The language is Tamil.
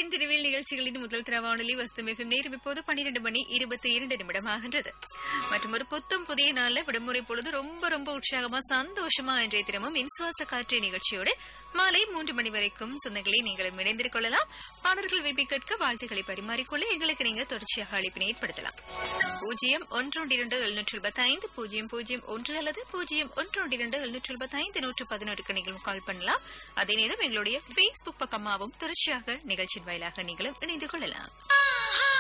தேன் திருவில் நிகழ்ச்சிகளின் முதல் திர வானொலி வஸ்தம் எஃப்எம் நேரம் இப்போது பன்னிரண்டு மணி இருபத்தி இரண்டு நிமிடம் ஆகின்றது மற்றும் ஒரு புத்தம் புதிய நாள்ல விடுமுறை பொழுது ரொம்ப ரொம்ப உற்சாகமா சந்தோஷமா இன்றைய தினமும் மின்சுவாச காற்று நிகழ்ச்சியோடு மாலை மூன்று மணி வரைக்கும் சொந்தங்களை நீங்களும் இணைந்து கொள்ளலாம் பாடல்கள் விரும்பி கேட்க வாழ்த்துக்களை பரிமாறிக்கொள்ள எங்களுக்கு நீங்க தொடர்ச்சியாக அழைப்பினை ஏற்படுத்தலாம் பூஜ்ஜியம் ஒன்றொன்று இரண்டு எழுநூற்று இருபத்தி ஐந்து பூஜ்ஜியம் பூஜ்ஜியம் ஒன்று அல்லது பூஜ்ஜியம் ஒன்றொன்று இரண்டு எழுநூற்று இருபத்தி ஐந்து நூற்று பதினோருக்கு நீங்களும் கால் பண்ணலாம் அதே நேரம் எங்களுடைய பேஸ்புக் பக்கமாகவும் தொடர்ச்சியாக நிகழ்ச்சியின் வாயிலாக நீங்களும் இணைந்து கொள்ளலாம்